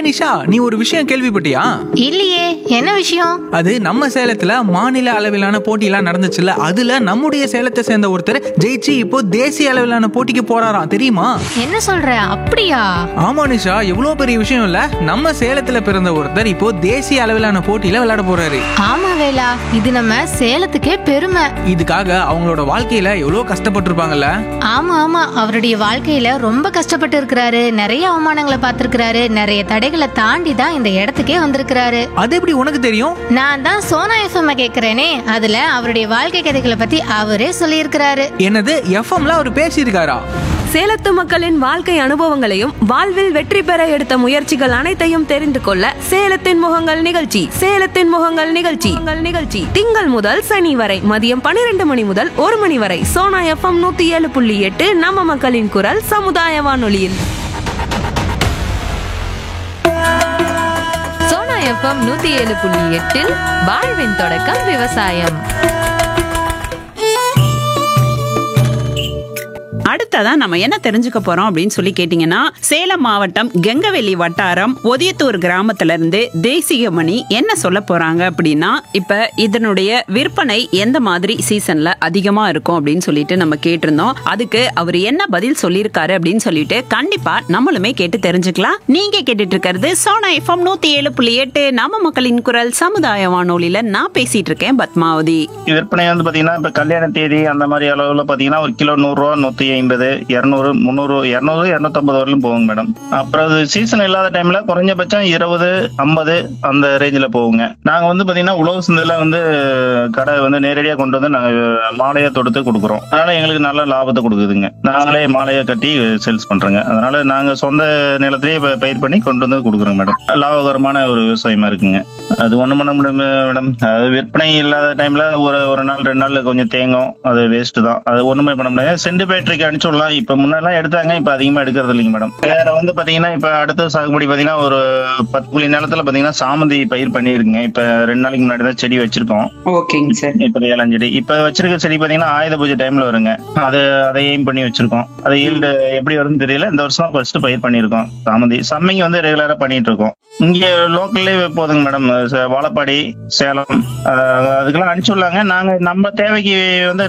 நிஷா நீ ஒரு விஷயம் கேள்விப்பட்டியா இல்லையே என்ன விஷயம் அது நம்ம சேலத்துல மாநில அளவிலான போட்டியெல்லாம் நடந்துச்சுல்ல அதுல நம்முடைய சேலத்தை சேர்ந்த ஒருத்தர் ஜெயிச்சு இப்போ தேசிய அளவிலான போட்டிக்கு போறாராம் தெரியுமா என்ன சொல்ற அப்படியா ஆமா நிஷா எவ்வளவு பெரிய விஷயம் இல்ல நம்ம சேலத்துல பிறந்த ஒருத்தர் இப்போ தேசிய அளவிலான போட்டியில விளையாட போறாரு ஆமா வேலா இது நம்ம சேலத்துக்கே பெருமை இதுக்காக அவங்களோட வாழ்க்கையில எவ்வளவு கஷ்டப்பட்டிருப்பாங்கல்ல ஆமா ஆமா அவருடைய வாழ்க்கையில ரொம்ப கஷ்டப்பட்டு இருக்கிறாரு நிறைய அவமானங்களை பார்த்திருக்கிறாரு நிறைய தடைகளை தாண்டி தான் இந்த இடத்துக்கே வந்திருக்கிறாரு அது எப்படி உனக்கு தெரியும் நான் தான் சோனா எஃப்எம் கேக்குறேனே அதுல அவருடைய வாழ்க்கை கதைகளை பத்தி அவரே சொல்லியிருக்கிறாரு என்னது எஃப்எம்ல அவர் பேசியிருக்காரா சேலத்து மக்களின் வாழ்க்கை அனுபவங்களையும் வாழ்வில் வெற்றி பெற எடுத்த முயற்சிகள் அனைத்தையும் தெரிந்து கொள்ள சேலத்தின் முகங்கள் நிகழ்ச்சி சேலத்தின் முகங்கள் நிகழ்ச்சி உங்கள் நிகழ்ச்சி திங்கள் முதல் சனி வரை மதியம் பன்னிரண்டு மணி முதல் ஒரு மணி வரை சோனா எஃப்எம் நூத்தி ஏழு புள்ளி எட்டு நம்ம மக்களின் குரல் சமுதாய வானொலியில் சோனா எஃப்எம் நூத்தி ஏழு புள்ளி எட்டில் வாழ்வின் தொடக்கம் விவசாயம் அடுத்ததா நம்ம என்ன தெரிஞ்சுக்க போறோம் அப்படின்னு சொல்லி கேட்டீங்கன்னா சேலம் மாவட்டம் கெங்கவெளி வட்டாரம் ஒதியத்தூர் கிராமத்துல இருந்து தேசிகமணி என்ன சொல்ல போறாங்க அப்படின்னா இப்ப இதனுடைய விற்பனை எந்த மாதிரி சீசன்ல அதிகமா இருக்கும் அப்படின்னு சொல்லிட்டு நம்ம கேட்டிருந்தோம் அதுக்கு அவர் என்ன பதில் சொல்லியிருக்காரு அப்படின்னு சொல்லிட்டு கண்டிப்பா நம்மளுமே கேட்டு தெரிஞ்சுக்கலாம் நீங்க கேட்டுட்டு இருக்கிறது சோனா எஃப்எம் நூத்தி ஏழு புள்ளி எட்டு நம்ம மக்களின் குரல் சமுதாய வானொலியில நான் பேசிட்டு இருக்கேன் பத்மாவதி விற்பனை வந்து பாத்தீங்கன்னா இப்ப கல்யாண தேதி அந்த மாதிரி அளவுல பாத்தீங்கன்னா ஒரு கிலோ நூறு ரூபா நூத்தி ஐம்பது இருநூறு முந்நூறு இருநூறு இருநூத்தம்பது வரலும் போகுங்க மேடம் அப்புறம் அது சீசன் இல்லாத டைம்ல குறைஞ்சபட்சம் இருபது ஐம்பது அந்த ரேஞ்சில் போகுங்க நாங்க வந்து பாத்தீங்கன்னா உழவு சந்தையில வந்து கடை வந்து நேரடியா கொண்டு வந்து நாங்க மாலையை தொடுத்து கொடுக்குறோம் அதனால எங்களுக்கு நல்ல லாபத்தை கொடுக்குதுங்க நாங்களே மாலையை கட்டி சேல்ஸ் பண்றோங்க அதனால நாங்க சொந்த நிலத்திலேயே ப- பயிர் பண்ணி கொண்டு வந்து கொடுக்குறோங்க மேடம் லாபகரமான ஒரு விவசாயமா இருக்குங்க அது ஒண்ணும் பண்ண முடியும் மேடம் அது விற்பனை இல்லாத டைம்ல ஒரு ஒரு நாள் ரெண்டு நாள் கொஞ்சம் தேங்கும் அது வேஸ்ட் தான் அது ஒண்ணுமே பண்ண முடியாது சென்ட் பேட்டரிக்கு அனுப்பிச்சு விடலாம் இப்ப முன்னெல்லாம் எடுத்தாங்க இப்ப அதிகமா எடுக்கிறது இல்லைங்க மேடம் வேற வந்து பாத்தீங்கன்னா இப்ப அடுத்த சாகுபடி பாத்தீங்கன்னா ஒரு பத்து புள்ளி நிலத்துல பாத்தீங்கன்னா சாமந்தி பயிர் பண்ணிருக்குங்க இப்ப ரெண்டு நாளைக்கு முன்னாடி தான் செடி வச்சிருக்கோம் ஓகேங்க சார் இப்ப ஏழாம் செடி இப்ப வச்சிருக்க செடி பாத்தீங்கன்னா ஆயுத பூஜை டைம்ல வருங்க அது அதை எய்ம் பண்ணி வச்சிருக்கோம் அது ஈல்டு எப்படி வரும்னு தெரியல இந்த வருஷம் ஃபர்ஸ்ட் பயிர் பண்ணிருக்கோம் சாமந்தி சம்மிங்க வந்து ரெகுலரா பண்ணிட்டு இருக்கோம் இங்க லோக்கல்லே போதுங்க மேடம் வாழப்பாடி சேலம் அஹ் அதுக்கெல்லாம் அனுப்பிச்சு விடலாங்க நாங்க நம்ம தேவைக்கு வந்து